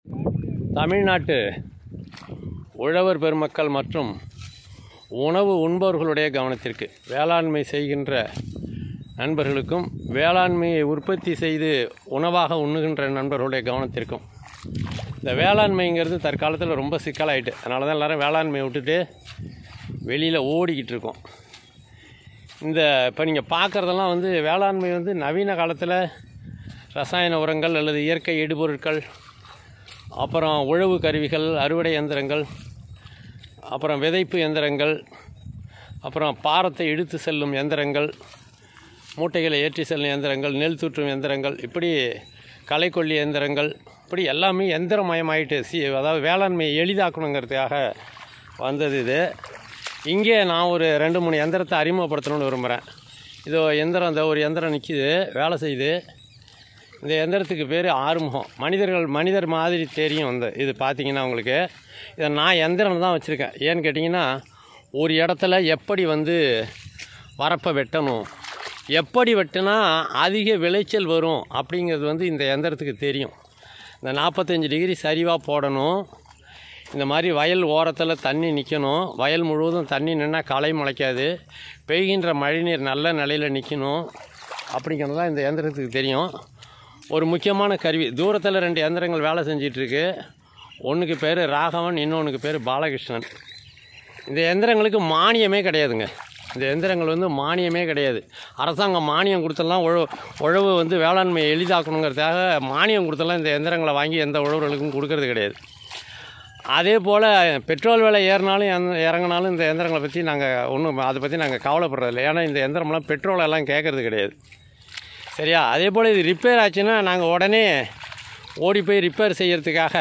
தமிழ்நாட்டு உழவர் பெருமக்கள் மற்றும் உணவு உண்பவர்களுடைய கவனத்திற்கு வேளாண்மை செய்கின்ற நண்பர்களுக்கும் வேளாண்மையை உற்பத்தி செய்து உணவாக உண்ணுகின்ற நண்பர்களுடைய கவனத்திற்கும் இந்த வேளாண்மைங்கிறது தற்காலத்தில் ரொம்ப சிக்கலாயிட்டு அதனால தான் எல்லோரும் வேளாண்மையை விட்டுட்டு வெளியில் ஓடிக்கிட்டு இருக்கோம் இந்த இப்போ நீங்கள் பார்க்குறதெல்லாம் வந்து வேளாண்மை வந்து நவீன காலத்தில் ரசாயன உரங்கள் அல்லது இயற்கை இடுபொருட்கள் அப்புறம் உழவு கருவிகள் அறுவடை இயந்திரங்கள் அப்புறம் விதைப்பு இயந்திரங்கள் அப்புறம் பாரத்தை இழுத்து செல்லும் இயந்திரங்கள் மூட்டைகளை ஏற்றி செல்லும் இயந்திரங்கள் நெல் தூற்றும் இயந்திரங்கள் இப்படி களைக்கொல்லி இயந்திரங்கள் இப்படி எல்லாமே எந்திரமயமாயிட்டு சி அதாவது வேளாண்மையை எளிதாக்கணுங்கிறதுக்காக வந்தது இது இங்கே நான் ஒரு ரெண்டு மூணு எந்திரத்தை அறிமுகப்படுத்தணும்னு விரும்புகிறேன் இதோ எந்திரம் இந்த ஒரு எந்திரம் நிற்கிது வேலை செய்யுது இந்த எந்திரத்துக்கு பேர் ஆறுமுகம் மனிதர்கள் மனிதர் மாதிரி தெரியும் இந்த இது பார்த்தீங்கன்னா உங்களுக்கு இதை நான் எந்திரம் தான் வச்சுருக்கேன் ஏன்னு கேட்டிங்கன்னா ஒரு இடத்துல எப்படி வந்து வரப்பை வெட்டணும் எப்படி வெட்டினா அதிக விளைச்சல் வரும் அப்படிங்கிறது வந்து இந்த எந்திரத்துக்கு தெரியும் இந்த நாற்பத்தஞ்சு டிகிரி சரிவாக போடணும் இந்த மாதிரி வயல் ஓரத்தில் தண்ணி நிற்கணும் வயல் முழுவதும் தண்ணி நின்னா களை முளைக்காது பெய்கின்ற மழைநீர் நல்ல நிலையில் நிற்கணும் அப்படிங்கிறது தான் இந்த இயந்திரத்துக்கு தெரியும் ஒரு முக்கியமான கருவி தூரத்தில் ரெண்டு இயந்திரங்கள் வேலை செஞ்சிட்ருக்கு ஒன்றுக்கு பேர் ராகவன் இன்னொன்றுக்கு பேர் பாலகிருஷ்ணன் இந்த எந்திரங்களுக்கு மானியமே கிடையாதுங்க இந்த எந்திரங்கள் வந்து மானியமே கிடையாது அரசாங்கம் மானியம் கொடுத்தெல்லாம் உழவு உழவு வந்து வேளாண்மையை எளிதாக்கணுங்கிறதுக்காக மானியம் கொடுத்தெல்லாம் இந்த எந்திரங்களை வாங்கி எந்த உழவர்களுக்கும் கொடுக்கறது கிடையாது அதே போல் பெட்ரோல் விலை ஏறினாலும் எந்த- இறங்குனாலும் இந்த எந்திரங்களை பற்றி நாங்கள் ஒன்றும் அதை பற்றி நாங்கள் கவலைப்படுறதில்ல ஏன்னா இந்த எந்திரம்லாம் பெட்ரோல் எல்லாம் கேட்கறது கிடையாது சரியா அதே போல் இது ரிப்பேர் ஆச்சுன்னா நாங்கள் உடனே ஓடி போய் ரிப்பேர் செய்யறதுக்காக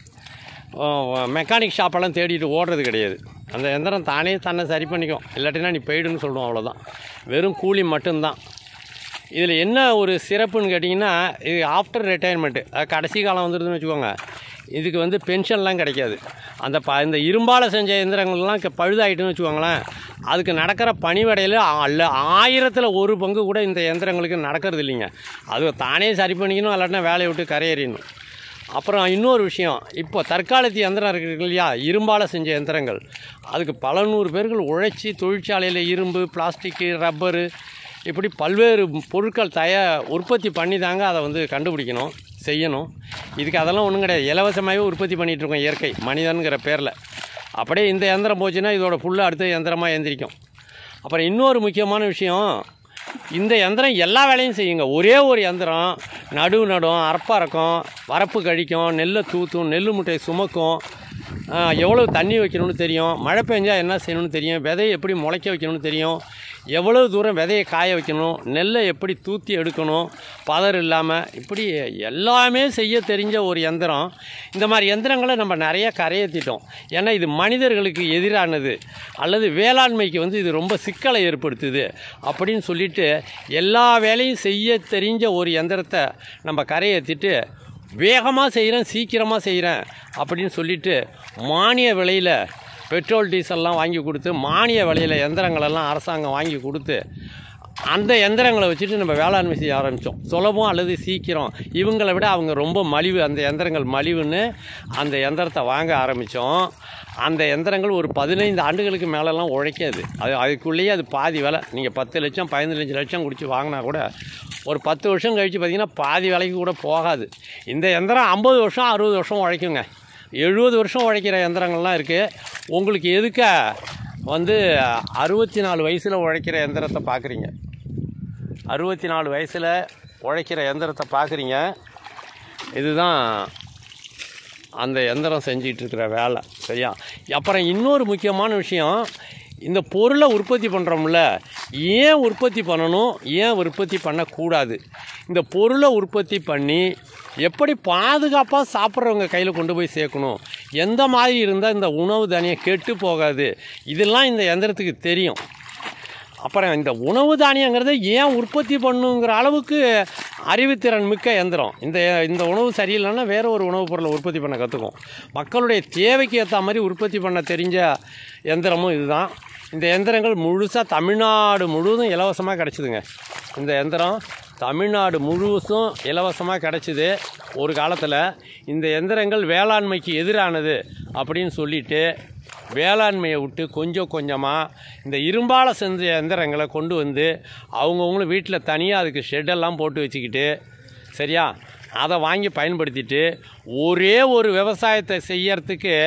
மெக்கானிக் ஷாப்பெல்லாம் தேடிட்டு ஓடுறது கிடையாது அந்த எந்திரம் தானே தன்னை சரி பண்ணிக்கும் இல்லாட்டினா நீ போயிடுன்னு சொல்லுவோம் அவ்வளோதான் வெறும் கூலி மட்டும்தான் இதில் என்ன ஒரு சிறப்புன்னு கேட்டிங்கன்னா இது ஆஃப்டர் ரிட்டையர்மெண்ட்டு கடைசி காலம் வந்துடுதுன்னு வச்சுக்கோங்க இதுக்கு வந்து பென்ஷன்லாம் கிடைக்காது அந்த ப இந்த இரும்பால் செஞ்ச இயந்திரங்கள்லாம் க- பழுதாயிட்டுன்னு வச்சுக்கோங்களேன் அதுக்கு நடக்கிற பணிவடையில் அல்ல ஆயிரத்தில் ஒரு பங்கு கூட இந்த இயந்திரங்களுக்கு நடக்கிறது இல்லைங்க அது தானே சரி பண்ணிக்கணும் இல்லாட்டினா வேலையை விட்டு கரையேறிடணும் அப்புறம் இன்னொரு விஷயம் இப்போ தற்காலத்து இயந்திரம் இருக்கு இல்லையா இரும்பால் செஞ்ச இயந்திரங்கள் அதுக்கு பல நூறு பேர்கள் உழைச்சி தொழிற்சாலையில் இரும்பு பிளாஸ்டிக்கு ரப்பரு இப்படி பல்வேறு பொருட்கள் தய உற்பத்தி பண்ணி தாங்க அதை வந்து கண்டுபிடிக்கணும் செய்யணும் இதுக்கு அதெல்லாம் ஒன்றும் கிடையாது இலவசமாகவே உற்பத்தி பண்ணிகிட்டு இருக்கோம் இயற்கை மனிதனுங்கிற பேரில் அப்படியே இந்த இயந்திரம் போச்சுன்னா இதோட ஃபுல்லாக அடுத்த இயந்திரமாக எந்திரிக்கும் அப்புறம் இன்னொரு முக்கியமான விஷயம் இந்த யந்திரம் எல்லா வேலையும் செய்யுங்க ஒரே ஒரு யந்திரம் நடுவு நடும் அறப்பறக்கும் வரப்பு கழிக்கும் நெல்லை தூத்தும் நெல் முட்டையை சுமக்கும் எவ்வளோ தண்ணி வைக்கணும்னு தெரியும் மழை பெஞ்சா என்ன செய்யணும்னு தெரியும் விதையை எப்படி முளைக்க வைக்கணும்னு தெரியும் எவ்வளோ தூரம் விதையை காய வைக்கணும் நெல்லை எப்படி தூத்தி எடுக்கணும் பதர் இல்லாமல் இப்படி எல்லாமே செய்ய தெரிஞ்ச ஒரு யந்திரம் இந்த மாதிரி யந்திரங்களை நம்ம நிறைய கரையேற்றிட்டோம் ஏன்னா இது மனிதர்களுக்கு எதிரானது அல்லது வேளாண்மைக்கு வந்து இது ரொம்ப சிக்கலை ஏற்படுத்துது அப்படின்னு சொல்லிட்டு எல்லா வேலையும் செய்ய தெரிஞ்ச ஒரு யந்திரத்தை நம்ம கரையேற்றிட்டு வேகமாக செய்கிறேன் சீக்கிரமாக செய்கிறேன் அப்படின்னு சொல்லிட்டு மானிய விலையில் பெட்ரோல் டீசல்லாம் வாங்கி கொடுத்து மானிய விலையில் எந்திரங்களெல்லாம் அரசாங்கம் வாங்கி கொடுத்து அந்த எந்திரங்களை வச்சுட்டு நம்ம வேளாண்மை செய்ய ஆரம்பித்தோம் சுலபம் அல்லது சீக்கிரம் இவங்களை விட அவங்க ரொம்ப மலிவு அந்த எந்திரங்கள் மலிவுன்னு அந்த எந்திரத்தை வாங்க ஆரம்பித்தோம் அந்த எந்திரங்கள் ஒரு பதினைந்து ஆண்டுகளுக்கு மேலெல்லாம் உழைக்காது அது அதுக்குள்ளேயே அது பாதி விலை நீங்கள் பத்து லட்சம் பதினஞ்சு லட்சம் குடிச்சு வாங்கினா கூட ஒரு பத்து வருஷம் கழித்து பார்த்தீங்கன்னா பாதி விலைக்கு கூட போகாது இந்த எந்திரம் ஐம்பது வருஷம் அறுபது வருஷம் உழைக்குங்க எழுபது வருஷம் உழைக்கிற எந்திரங்கள்லாம் இருக்குது உங்களுக்கு எதுக்க வந்து அறுபத்தி நாலு வயசில் உழைக்கிற எந்திரத்தை பார்க்குறீங்க அறுபத்தி நாலு வயசில் உழைக்கிற எந்திரத்தை பார்க்குறீங்க இதுதான் அந்த எந்திரம் செஞ்சிட்டு இருக்கிற வேலை சரியா அப்புறம் இன்னொரு முக்கியமான விஷயம் இந்த பொருளை உற்பத்தி பண்ணுறோம்ல ஏன் உற்பத்தி பண்ணணும் ஏன் உற்பத்தி பண்ணக்கூடாது இந்த பொருளை உற்பத்தி பண்ணி எப்படி பாதுகாப்பாக சாப்பிட்றவங்க கையில் கொண்டு போய் சேர்க்கணும் எந்த மாதிரி இருந்தால் இந்த உணவு தானியம் கெட்டு போகாது இதெல்லாம் இந்த எந்திரத்துக்கு தெரியும் அப்புறம் இந்த உணவு தானியங்கிறத ஏன் உற்பத்தி பண்ணுங்கிற அளவுக்கு அறிவுத்திறன் மிக்க எந்திரம் இந்த இந்த உணவு சரியில்லைன்னா வேற ஒரு உணவுப் பொருளை உற்பத்தி பண்ண கற்றுக்கும் மக்களுடைய தேவைக்கு ஏற்ற மாதிரி உற்பத்தி பண்ண தெரிஞ்ச எந்திரமும் இதுதான் இந்த எந்திரங்கள் முழுசாக தமிழ்நாடு முழுவதும் இலவசமாக கிடச்சிதுங்க இந்த எந்திரம் தமிழ்நாடு முழுவதும் இலவசமாக கிடச்சிது ஒரு காலத்தில் இந்த எந்திரங்கள் வேளாண்மைக்கு எதிரானது அப்படின்னு சொல்லிட்டு வேளாண்மையை விட்டு கொஞ்சம் கொஞ்சமாக இந்த இரும்பால செஞ்ச எந்திரங்களை கொண்டு வந்து அவங்கவுங்களும் வீட்டில் தனியாக அதுக்கு ஷெட்டெல்லாம் போட்டு வச்சுக்கிட்டு சரியா அதை வாங்கி பயன்படுத்திட்டு ஒரே ஒரு விவசாயத்தை செய்யறதுக்கு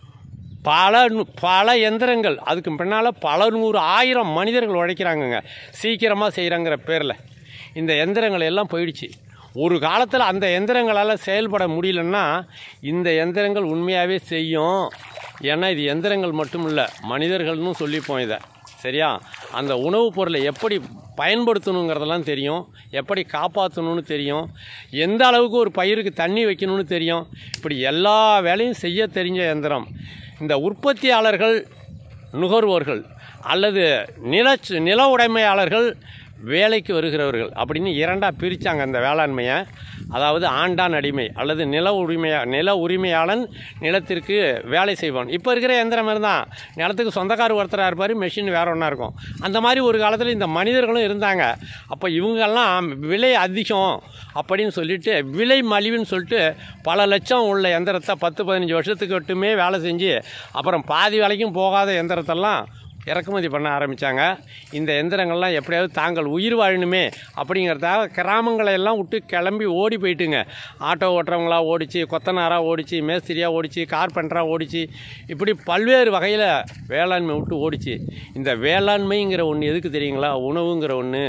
பல நு- பல எந்திரங்கள் அதுக்கு பின்னால் பல நூறு ஆயிரம் மனிதர்கள் உழைக்கிறாங்கங்க சீக்கிரமாக செய்கிறாங்கிற பேரில் இந்த எந்திரங்கள் எல்லாம் போயிடுச்சு ஒரு காலத்தில் அந்த எந்திரங்களால் செயல்பட முடியலன்னா இந்த எந்திரங்கள் உண்மையாகவே செய்யும் ஏன்னா இது எந்திரங்கள் மட்டும் இல்லை மனிதர்கள்னு சொல்லிப்போம் இதை சரியா அந்த உணவுப் பொருளை எப்படி பயன்படுத்தணுங்கிறதெல்லாம் தெரியும் எப்படி காப்பாற்றணும்னு தெரியும் எந்த அளவுக்கு ஒரு பயிருக்கு தண்ணி வைக்கணும்னு தெரியும் இப்படி எல்லா வேலையும் செய்ய தெரிஞ்ச எந்திரம் இந்த உற்பத்தியாளர்கள் நுகர்வோர்கள் அல்லது நில நில உடைமையாளர்கள் வேலைக்கு வருகிறவர்கள் அப்படின்னு இரண்டாக பிரித்தாங்க அந்த வேளாண்மையை அதாவது ஆண்டான் அடிமை அல்லது நில உரிமையா நில உரிமையாளன் நிலத்திற்கு வேலை செய்வான் இப்போ இருக்கிற எந்திரம் தான் நிலத்துக்கு சொந்தக்கார் ஒருத்தராக இருப்பார் மெஷின் வேற ஒன்றா இருக்கும் அந்த மாதிரி ஒரு காலத்தில் இந்த மனிதர்களும் இருந்தாங்க அப்போ இவங்கெல்லாம் விலை அதிகம் அப்படின்னு சொல்லிட்டு விலை மலிவுன்னு சொல்லிட்டு பல லட்சம் உள்ள எந்திரத்தை பத்து பதினஞ்சு வருஷத்துக்கு மட்டுமே வேலை செஞ்சு அப்புறம் பாதி வேலைக்கும் போகாத எந்திரத்தெல்லாம் இறக்குமதி பண்ண ஆரம்பித்தாங்க இந்த எந்திரங்கள்லாம் எப்படியாவது தாங்கள் உயிர் வாழணுமே அப்படிங்கிறதுக்காக கிராமங்களை எல்லாம் விட்டு கிளம்பி ஓடி போயிட்டுங்க ஆட்டோ ஓட்டுறவங்களா ஓடிச்சு கொத்தனாராக ஓடிச்சு மேஸ்திரியாக ஓடிச்சு கார்பெண்டராக ஓடிச்சு இப்படி பல்வேறு வகையில் வேளாண்மை விட்டு ஓடிச்சு இந்த வேளாண்மைங்கிற ஒன்று எதுக்கு தெரியுங்களா உணவுங்கிற ஒன்று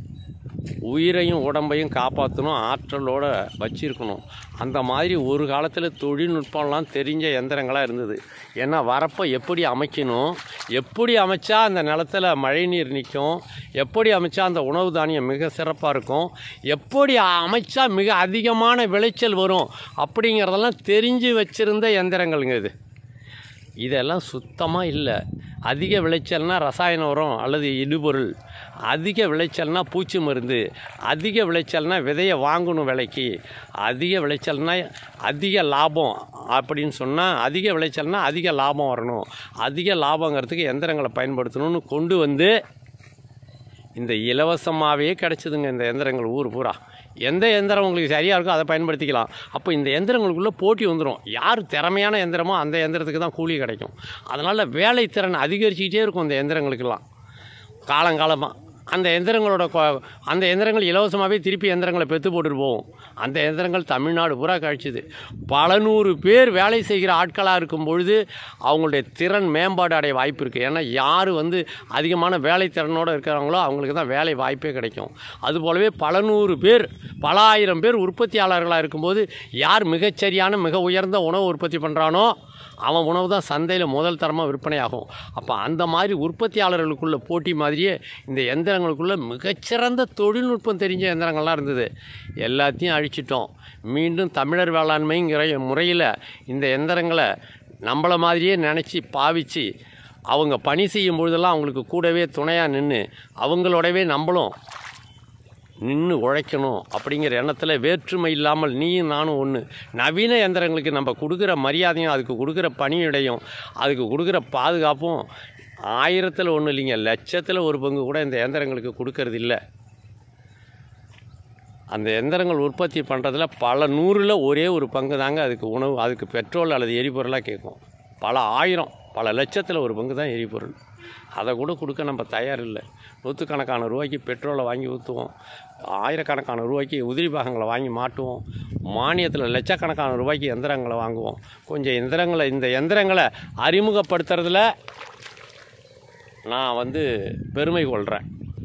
உயிரையும் உடம்பையும் காப்பாற்றணும் ஆற்றலோட வச்சிருக்கணும் அந்த மாதிரி ஒரு காலத்தில் தொழில்நுட்பம்லாம் தெரிஞ்ச எந்திரங்களாக இருந்தது ஏன்னா வரப்போ எப்படி அமைக்கணும் எப்படி அமைச்சா அந்த நிலத்துல மழைநீர் நிற்கும் எப்படி அமைச்சா அந்த உணவு தானியம் மிக சிறப்பாக இருக்கும் எப்படி அமைச்சா மிக அதிகமான விளைச்சல் வரும் அப்படிங்கிறதெல்லாம் தெரிஞ்சு வச்சிருந்த எந்திரங்கள்ங்க இது இதெல்லாம் சுத்தமாக இல்லை அதிக விளைச்சல்னா ரசாயன உரம் அல்லது இடுபொருள் அதிக விளைச்சல்னா பூச்சி மருந்து அதிக விளைச்சல்னா விதையை வாங்கணும் விலைக்கு அதிக விளைச்சல்னா அதிக லாபம் அப்படின்னு சொன்னால் அதிக விளைச்சல்னா அதிக லாபம் வரணும் அதிக லாபங்கிறதுக்கு எந்திரங்களை பயன்படுத்தணும்னு கொண்டு வந்து இந்த இலவசமாகவே கிடச்சிதுங்க இந்த எந்திரங்கள் ஊர் பூரா எந்த எந்திரம் உங்களுக்கு சரியாக இருக்கோ அதை பயன்படுத்திக்கலாம் அப்போ இந்த எந்திரங்களுக்குள்ளே போட்டி வந்துடும் யார் திறமையான எந்திரமோ அந்த எந்திரத்துக்கு தான் கூலி கிடைக்கும் அதனால் வேலைத்திறன் அதிகரிச்சுக்கிட்டே இருக்கும் இந்த எந்திரங்களுக்கெல்லாம் காலங்காலமாக அந்த எந்திரங்களோட கொ- அந்த எந்திரங்கள் இலவசமாகவே திருப்பி எந்திரங்களை பெற்று போட்டுட்டு போகும் அந்த எந்திரங்கள் தமிழ்நாடு பூரா கழிச்சுது பல நூறு பேர் வேலை செய்கிற ஆட்களாக இருக்கும் பொழுது அவங்களுடைய திறன் மேம்பாடு அடைய வாய்ப்பு இருக்குது ஏன்னா யார் வந்து அதிகமான வேலை திறனோடு இருக்கிறாங்களோ அவங்களுக்கு தான் வேலை வாய்ப்பே கிடைக்கும் அதுபோலவே பல நூறு பேர் பல ஆயிரம் பேர் உற்பத்தியாளர்களாக இருக்கும்போது யார் மிகச்சரியான மிக உயர்ந்த உணவு உற்பத்தி பண்ணுறானோ அவன் உணவு தான் சந்தையில் முதல் தரமாக விற்பனையாகும் அப்போ அந்த மாதிரி உற்பத்தியாளர்களுக்குள்ள போட்டி மாதிரியே இந்த எந்திரங்களுக்குள்ள மிகச்சிறந்த தொழில்நுட்பம் தெரிஞ்ச எந்திரங்கள்லாம் இருந்தது எல்லாத்தையும் அழிச்சிட்டோம் மீண்டும் தமிழர் வேளாண்மைங்கிற முறையில் இந்த எந்திரங்களை நம்மள மாதிரியே நினச்சி பாவிச்சு அவங்க பணி செய்யும் பொழுதெல்லாம் அவங்களுக்கு கூடவே துணையாக நின்று அவங்களோடவே நம்மளும் நின்று உழைக்கணும் அப்படிங்கிற எண்ணத்தில் வேற்றுமை இல்லாமல் நீயும் நானும் ஒன்று நவீன எந்திரங்களுக்கு நம்ம கொடுக்குற மரியாதையும் அதுக்கு கொடுக்குற பணியிடையும் அதுக்கு கொடுக்குற பாதுகாப்பும் ஆயிரத்தில் ஒன்றும் இல்லைங்க லட்சத்தில் ஒரு பங்கு கூட இந்த எந்திரங்களுக்கு கொடுக்கறது இல்லை அந்த எந்திரங்கள் உற்பத்தி பண்ணுறதுல பல நூறில் ஒரே ஒரு பங்கு தாங்க அதுக்கு உணவு அதுக்கு பெட்ரோல் அல்லது எரிபொருளாக கேட்கும் பல ஆயிரம் பல லட்சத்தில் ஒரு பங்கு தான் எரிபொருள் அதை கூட கொடுக்க நம்ம தயார் இல்லை நூற்றுக்கணக்கான ரூபாய்க்கு பெட்ரோலை வாங்கி ஊற்றுவோம் ஆயிரக்கணக்கான ரூபாய்க்கு உதிரி பாகங்களை வாங்கி மாட்டுவோம் மானியத்தில் லட்சக்கணக்கான ரூபாய்க்கு எந்திரங்களை வாங்குவோம் கொஞ்சம் எந்திரங்களை இந்த எந்திரங்களை அறிமுகப்படுத்துறதுல நான் வந்து பெருமை கொள்கிறேன்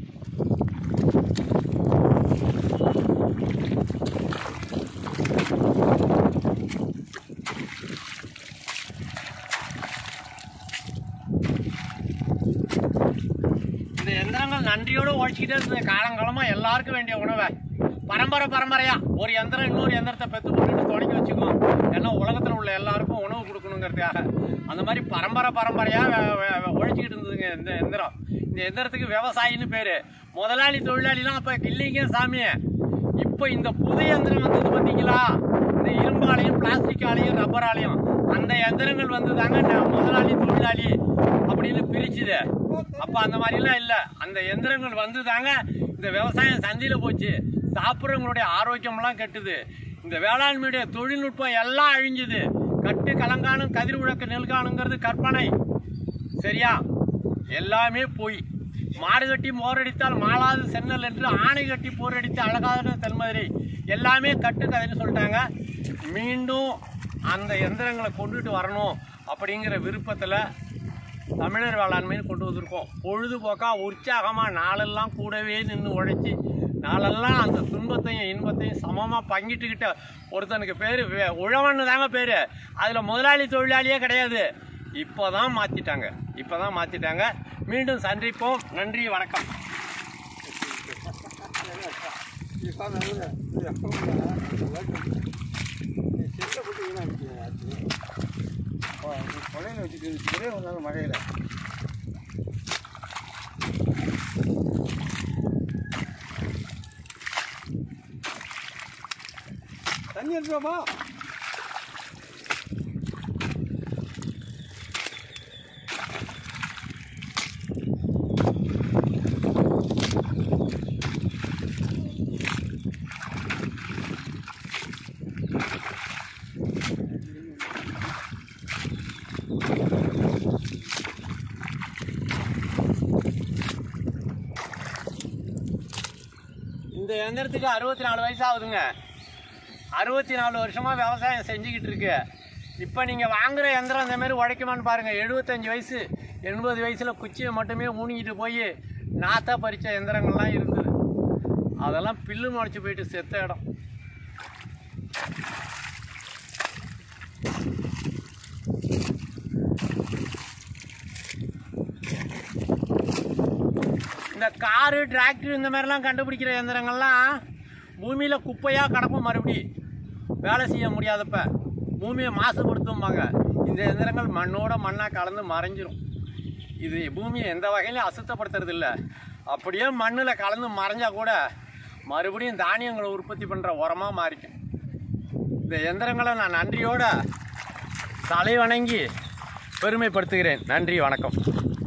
இந்த எந்திரங்கள் நன்றியோடு உழைச்சிக்கிட்டே இருந்தது காலங்காலமாக எல்லாருக்கும் வேண்டிய உணவை பரம்பரை பரம்பரையா ஒரு எந்திரம் இன்னொரு எந்திரத்தை பெற்று போட்டுட்டு தொடங்கி வச்சுக்கும் ஏன்னா உலகத்தில் உள்ள எல்லாருக்கும் உணவு கொடுக்கணுங்கிறதுக்காக அந்த மாதிரி பரம்பரை பரம்பரையா வே- வே- வே- உழைச்சிக்கிட்டு இருந்ததுங்க இந்த எந்திரம் இந்த எந்திரத்துக்கு விவசாயின்னு பேரு முதலாளி தொழிலாளிலாம் அப்ப இல்லைங்க சாமி இப்போ இந்த புது எந்திரம் வந்தது பார்த்தீங்களா இந்த இரும்பாலையும் பிளாஸ்டிக்காலையும் ரப்பராலையும் அந்த எந்திரங்கள் வந்து தாங்க ந- முதலாளி தொழிலாளி அப்படின்னு பிரிச்சுது அப்ப அந்த மாதிரிலாம் இல்ல அந்த எந்திரங்கள் வந்து தாங்க இந்த விவசாயம் சந்தையில போச்சு சாப்பிட்றவங்களுடைய ஆரோக்கியம்லாம் கெட்டுது இந்த வேளாண்மையுடைய தொழில்நுட்பம் எல்லாம் அழிஞ்சுது கட்டு கலங்கானும் கதிர் உழக்க நெல்கானுங்கிறது கற்பனை சரியா எல்லாமே போய் மாடு கட்டி மோரடித்தால் மாளாது சென்னல் என்று ஆணை கட்டி போரடித்து அழகான தென்மதுரை எல்லாமே கட்டு கதைன்னு சொல்லிட்டாங்க மீண்டும் அந்த எந்திரங்களை கொண்டுட்டு வரணும் அப்படிங்கிற விருப்பத்தில் தமிழர் வேளாண்மைன்னு கொண்டு வந்திருக்கோம் பொழுதுபோக்கா உற்சாகமாக நாளெல்லாம் கூடவே நின்று உழைச்சி நாளெல்லாம் அந்த துன்பத்தையும் இன்பத்தையும் சமமாக பங்கிட்டுக்கிட்ட ஒருத்தனுக்கு பேர் உழவன்னு தாங்க பேர் அதில் முதலாளி தொழிலாளியே கிடையாது இப்போ தான் மாற்றிட்டாங்க இப்போ தான் மாற்றிட்டாங்க மீண்டும் சந்திப்போம் நன்றி வணக்கம் கொலையில் வச்சுட்டு ஒரே ஒரு நாள் மழையில் தண்ணி எடுத்துவாப்பா இந்த எந்திரத்துக்கு அறுபத்தி நாலு வயசு ஆகுதுங்க அறுபத்தி நாலு வருஷமா விவசாயம் செஞ்சுக்கிட்டு இருக்கு இப்போ நீங்கள் வாங்குற எந்திரம் இந்த மாதிரி உழைக்குமான்னு பாருங்கள் எழுபத்தஞ்சு வயசு எண்பது வயசில் குச்சியை மட்டுமே ஊனிக்கிட்டு போய் நாத்தா பறித்த எந்திரங்கள்லாம் இருந்தது அதெல்லாம் பில்லு முளைச்சி போயிட்டு செத்த இடம் இந்த காரு டிராக்டர் இந்த மாதிரிலாம் கண்டுபிடிக்கிற இயந்திரங்கள்லாம் பூமியில் குப்பையாக கிடக்கும் மறுபடி வேலை செய்ய முடியாதப்ப பூமியை மாசுபடுத்தும்பாங்க இந்த இயந்திரங்கள் மண்ணோட மண்ணாக கலந்து மறைஞ்சிரும் இது பூமியை எந்த வகையிலும் அசுத்தப்படுத்துறது இல்லை அப்படியே மண்ணில் கலந்து மறைஞ்சா கூட மறுபடியும் தானியங்களை உற்பத்தி பண்ணுற உரமாக மாறிக்கும் இந்த இயந்திரங்களை நான் நன்றியோட தலை வணங்கி பெருமைப்படுத்துகிறேன் நன்றி வணக்கம்